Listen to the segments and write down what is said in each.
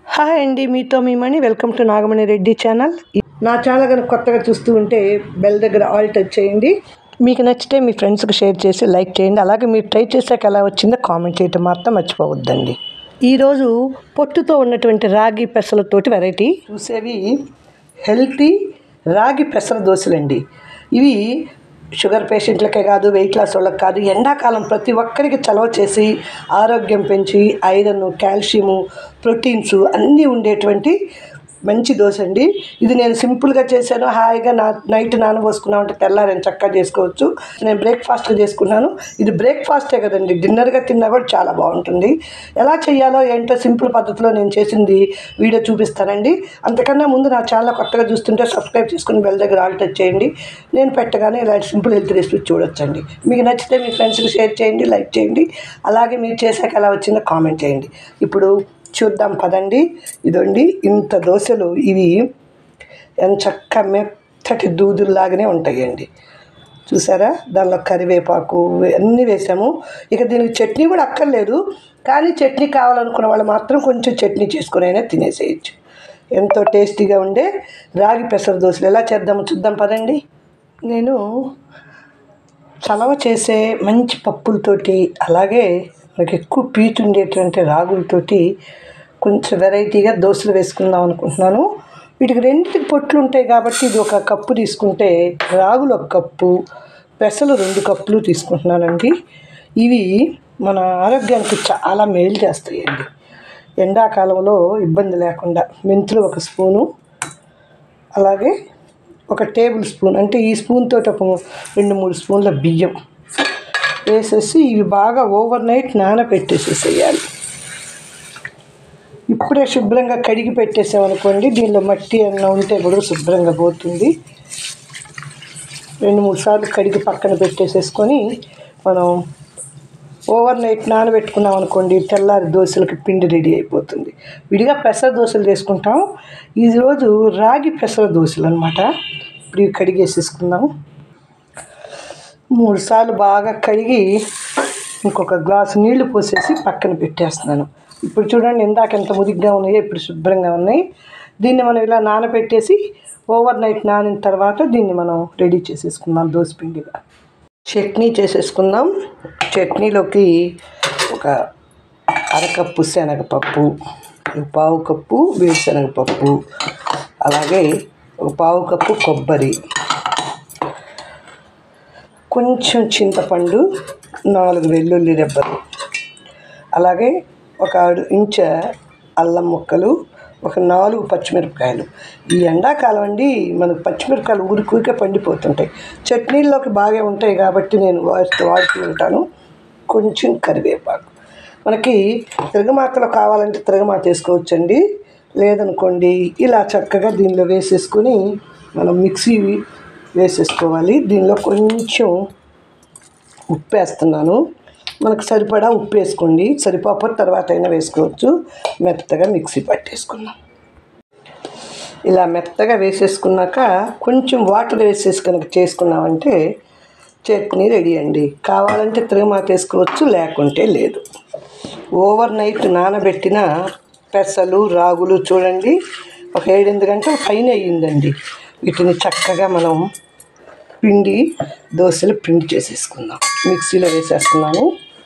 hi అండి మీతో మీ Mani welcome to Nagamani Reddy channel నా ఛానల్ కనుక కొత్తగా చూస్తూ ఉంటే బెల్ దగ్గర ఆల్ టచ్ చేయండి మీకు నచ్చితే మీ ఫ్రెండ్స్కి షేర్ చేసి లైక్ చేయండి అలాగే మీరు ట్రై చేసాక ఎలా వచ్చిందో కామెంట్ చేయటం మాత్రం మర్చిపోవద్దండి ఈరోజు పొట్టుతో ఉన్నటువంటి రాగి పెసలతోటి వెరైటీ చూసేవి హెల్తీ రాగి పెసర దోశలండి ఇవి షుగర్ పేషెంట్లకే కాదు వెయిట్ లాస్ వాళ్ళకి కాదు ఎండాకాలం ప్రతి ఒక్కరికి చలవ చేసి ఆరోగ్యం పెంచి ఐరన్ కాల్షియము ప్రోటీన్స్ అన్నీ ఉండేటువంటి మంచి దోశ అండి ఇది నేను సింపుల్గా చేశాను హాయిగా నా నైట్ నానబోసుకున్నామంటే తెల్లారని చక్కగా చేసుకోవచ్చు నేను బ్రేక్ఫాస్ట్గా చేసుకున్నాను ఇది బ్రేక్ఫాస్టే కదండి డిన్నర్గా తిన్నా కూడా చాలా బాగుంటుంది ఎలా చేయాలో ఏంటో సింపుల్ పద్ధతిలో నేను చేసింది వీడియో చూపిస్తానండి అంతకన్నా ముందు నా ఛానల్ కొత్తగా చూస్తుంటే సబ్స్క్రైబ్ చేసుకుని బెల్ దగ్గర ఆల్ టచ్ చేయండి నేను పెట్టగానే ఇలాంటి సింపుల్ హెల్త్ రెసిపీ చూడొచ్చండి మీకు నచ్చితే మీ ఫ్రెండ్స్కి షేర్ చేయండి లైక్ చేయండి అలాగే మీరు చేశాక ఎలా వచ్చిందో కామెంట్ చేయండి ఇప్పుడు చూద్దాం పదండి ఇదండి ఇంత దోశలు ఇవి ఎంత చక్క మెత్తటి దూదుల్లాగానే ఉంటాయండి చూసారా దానిలో కరివేపాకు అన్నీ వేసాము ఇక దీనికి చట్నీ కూడా అక్కర్లేదు కానీ చట్నీ కావాలనుకున్న వాళ్ళు మాత్రం కొంచెం చట్నీ చేసుకుని అయినా తినేసేయచ్చు ఎంతో టేస్టీగా ఉండే రాగి పెసర దోశలు ఎలా చేద్దామో చూద్దాం పదండి నేను చలవ చేసే మంచి పప్పులతోటి అలాగే మనకి ఎక్కువ పీచు ఉండేటువంటి రాగులతోటి కొంచెం వెరైటీగా దోశలు వేసుకుందాం అనుకుంటున్నాను వీటికి రెండింటికి పొట్లు ఉంటాయి కాబట్టి ఇది ఒక కప్పు తీసుకుంటే రాగులు ఒక కప్పు పెసలు రెండు కప్పులు తీసుకుంటున్నానండి ఇవి మన ఆరోగ్యానికి చాలా మేలు చేస్తాయండి ఎండాకాలంలో ఇబ్బంది లేకుండా మెంతులు ఒక స్పూను అలాగే ఒక టేబుల్ స్పూన్ అంటే ఈ స్పూన్ తోటి ఒక రెండు మూడు స్పూన్ల బియ్యం వేసేసి ఇవి బాగా ఓవర్ నైట్ నానబెట్టేసేసేయాలి ఇప్పుడే శుభ్రంగా కడిగి పెట్టేసామనుకోండి దీనిలో మట్టి అన్న ఉంటే కూడా శుభ్రంగా పోతుంది రెండు మూడు సార్లు కడిగి పక్కన పెట్టేసేసుకొని మనం ఓవర్ నైట్ నానబెట్టుకున్నాం అనుకోండి తెల్లారి దోశలకి పిండి రెడీ అయిపోతుంది విడిగా పెసర దోశలు చేసుకుంటాం ఈరోజు రాగి పెసర దోశలు అనమాట ఇప్పుడు ఇవి కడిగేసేసుకుందాం మూడు సార్లు బాగా కడిగి ఇంకొక గ్లాసు నీళ్లు పోసేసి పక్కన పెట్టేస్తున్నాను ఇప్పుడు చూడండి ఇందాక ఎంత ముదిగ్గా ఉన్నాయో ఇప్పుడు శుభ్రంగా ఉన్నాయి దీన్ని మనం ఇలా నానబెట్టేసి ఓవర్ నైట్ నానిన తర్వాత దీన్ని మనం రెడీ చేసేసుకుందాం దోశపిండిగా చట్నీ చేసేసుకుందాం చట్నీలోకి ఒక అరకప్పు శనగపప్పు ఒక పావు కప్పు వేరుశనగపప్పు అలాగే ఒక పావు కప్పు కొబ్బరి కొంచెం చింతపండు నాలుగు వెల్లుల్లి రెబ్బలు అలాగే ఒక ఆరు ఇంచ అల్లం ముక్కలు ఒక నాలుగు పచ్చిమిరపకాయలు ఈ ఎండాకాలం అండి మనకు పచ్చిమిరపకాయలు ఊరికూరికే పండిపోతుంటాయి చట్నీల్లోకి బాగా ఉంటాయి కాబట్టి నేను వాడుతూ వాడుతూ ఉంటాను కొంచెం కరివేపాకు మనకి తిరగమాతలో కావాలంటే తిరగమాత వేసుకోవచ్చండి లేదనుకోండి ఇలా చక్కగా దీనిలో వేసేసుకొని మనం మిక్సీ వేసేసుకోవాలి దీనిలో కొంచెం ఉప్పు వేస్తున్నాను మనకు సరిపడా ఉప్పు వేసుకోండి సరిపోకపోతే తర్వాత అయినా వేసుకోవచ్చు మెత్తగా మిక్సీ పట్టేసుకుందాం ఇలా మెత్తగా వేసేసుకున్నాక కొంచెం వాటర్ వేసేసి కనుక చేసుకున్నామంటే చట్నీ రెడీ అండి కావాలంటే తిరగమాత వేసుకోవచ్చు లేకుంటే లేదు ఓవర్ నైట్ నానబెట్టిన పెసలు రాగులు చూడండి ఒక ఏడెనిమిది గంటలు పైన అయ్యిందండి వీటిని చక్కగా మనం పిండి దోశలు పిండి చేసేసుకుందాం మిక్సీలో వేసేస్తున్నాను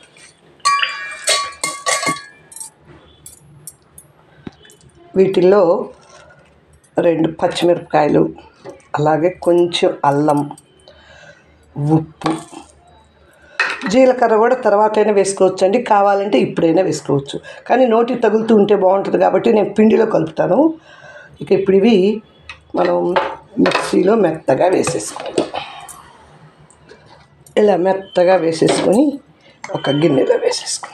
వీటిల్లో రెండు పచ్చిమిరపకాయలు అలాగే కొంచెం అల్లం ఉప్పు జీలకర్ర కూడా తర్వాత అయినా వేసుకోవచ్చు అండి కావాలంటే ఇప్పుడైనా వేసుకోవచ్చు కానీ నోటికి తగులుతూ ఉంటే బాగుంటుంది కాబట్టి నేను పిండిలో కలుపుతాను ఇక ఇప్పుడు ఇవి మనం మిక్సీలో మెత్తగా వేసేసుకుందాం ఇలా మెత్తగా వేసేసుకొని ఒక గిన్నెలో వేసేసుకుందాం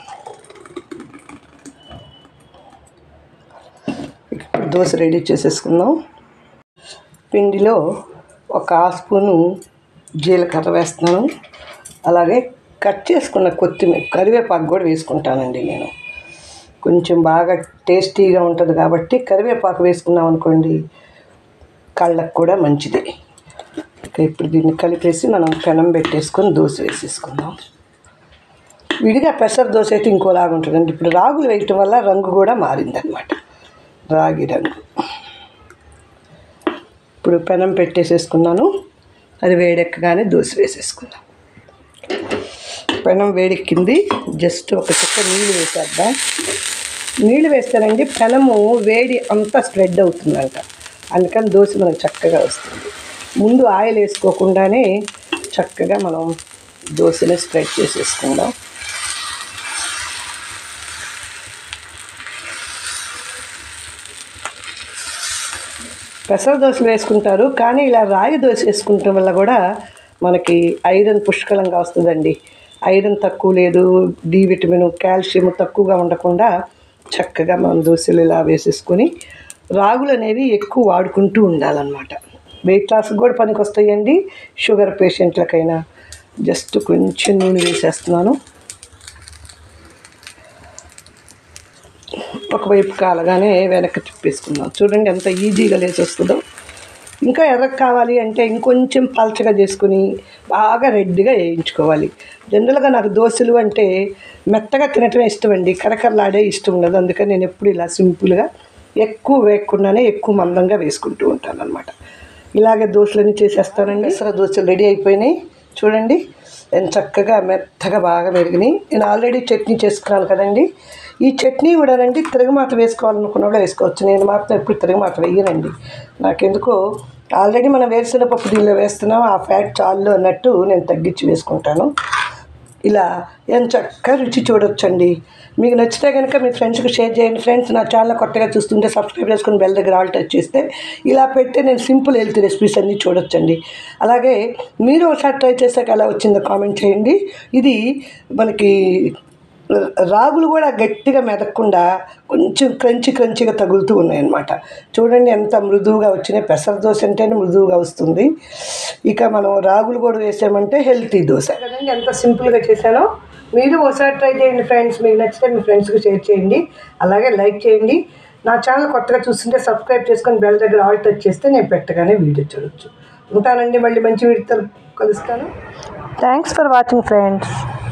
ఇప్పుడు దోశ రెడీ చేసేసుకుందాం పిండిలో ఒక హాఫ్ స్పూను జీలకర్ర వేస్తున్నాను అలాగే కట్ చేసుకున్న కొత్తిమీర కరివేపాకు కూడా వేసుకుంటానండి నేను కొంచెం బాగా టేస్టీగా ఉంటుంది కాబట్టి కరివేపాకు వేసుకున్నాం అనుకోండి కళ్ళకు కూడా మంచిది ఇక ఇప్పుడు దీన్ని కలిపేసి మనం పెనం పెట్టేసుకొని దోశ వేసేసుకుందాం విడిగా పెసర దోశ అయితే ఇంకోలాగా ఉంటుందండి ఇప్పుడు రాగులు వేయటం వల్ల రంగు కూడా మారిందనమాట రాగి రంగు ఇప్పుడు పెనం పెట్టేసేసుకున్నాను అది వేడెక్కగానే దోశ వేసేసుకుందాం పెనం వేడెక్కింది జస్ట్ ఒక చుక్క నీళ్ళు వేసేద్దాం నీళ్ళు వేస్తానండి పెనము వేడి అంతా స్ప్రెడ్ అవుతుందంట అందుకని దోశ మనకు చక్కగా వస్తుంది ముందు ఆయిల్ వేసుకోకుండానే చక్కగా మనం దోశని స్ప్రెడ్ చేసేసుకుందాం పెసర దోశలు వేసుకుంటారు కానీ ఇలా రాగి దోశ వేసుకుంటాం వల్ల కూడా మనకి ఐరన్ పుష్కలంగా వస్తుందండి ఐరన్ తక్కువ లేదు డి విటమిన్ కాల్షియం తక్కువగా ఉండకుండా చక్కగా మనం దోశలు ఇలా వేసేసుకొని రాగులు అనేవి ఎక్కువ వాడుకుంటూ ఉండాలన్నమాట వెయిట్ లాస్కి కూడా పనికి వస్తాయండి షుగర్ పేషెంట్లకైనా జస్ట్ కొంచెం నూనె వేసేస్తున్నాను ఒకవైపు కాలగానే వెనక్కి తిప్పేసుకుందాం చూడండి ఎంత ఈజీగా లేచి వస్తుందో ఇంకా ఎర్రగా కావాలి అంటే ఇంకొంచెం పల్చగా చేసుకుని బాగా రెడ్గా వేయించుకోవాలి జనరల్గా నాకు దోశలు అంటే మెత్తగా తినటమే ఇష్టం అండి కరకరలాడే ఇష్టం ఉండదు అందుకని నేను ఎప్పుడు ఇలా సింపుల్గా ఎక్కువ వేయకుండానే ఎక్కువ మందంగా వేసుకుంటూ ఉంటాను అనమాట ఇలాగే దోశలన్నీ చేసేస్తానండి అసలు దోశలు రెడీ అయిపోయినాయి చూడండి నేను చక్కగా మెత్తగా బాగా మెరిగినాయి నేను ఆల్రెడీ చట్నీ చేసుకున్నాను కదండి ఈ చట్నీ కూడానండి తిరగమాత వేసుకోవాలనుకున్న కూడా వేసుకోవచ్చు నేను మాత్రం ఎప్పుడు తిరగమాత వేయనండి నాకెందుకో ఆల్రెడీ మనం వేరుశనగపప్పు దీనిలో వేస్తున్నాం ఆ ఫ్యాట్ చాలు అన్నట్టు నేను తగ్గించి వేసుకుంటాను ఇలా ఎంత చక్కగా రుచి చూడొచ్చండి మీకు నచ్చితే కనుక మీ ఫ్రెండ్స్కి షేర్ చేయండి ఫ్రెండ్స్ నా ఛానల్ కొత్తగా చూస్తుంటే సబ్స్క్రైబ్ చేసుకుని బెల్ దగ్గర ఆల్ టచ్ చేస్తే ఇలా పెడితే నేను సింపుల్ హెల్త్ రెసిపీస్ అన్నీ చూడొచ్చండి అలాగే మీరు ఒకసారి ట్రై చేసాక ఎలా వచ్చిందో కామెంట్ చేయండి ఇది మనకి రాగులు కూడా గట్టిగా మెదక్కుండా కొంచెం క్రంచి క్రంచిగా తగులుతూ ఉన్నాయన్నమాట చూడండి ఎంత మృదువుగా వచ్చినాయి పెసర దోశ అంటేనే మృదువుగా వస్తుంది ఇక మనం రాగులు కూడా వేసామంటే హెల్తీ దోశ కదండి ఎంత సింపుల్గా చేశానో మీరు ఒకసారి ట్రై చేయండి ఫ్రెండ్స్ మీకు నచ్చితే మీ ఫ్రెండ్స్కి షేర్ చేయండి అలాగే లైక్ చేయండి నా ఛానల్ కొత్తగా చూస్తుంటే సబ్స్క్రైబ్ చేసుకొని బెల్ దగ్గర ఆల్ టచ్ చేస్తే నేను పెట్టగానే వీడియో చూడొచ్చు ఉంటానండి మళ్ళీ మంచి వీడియోతో కలుస్తాను థ్యాంక్స్ ఫర్ వాచింగ్ ఫ్రెండ్స్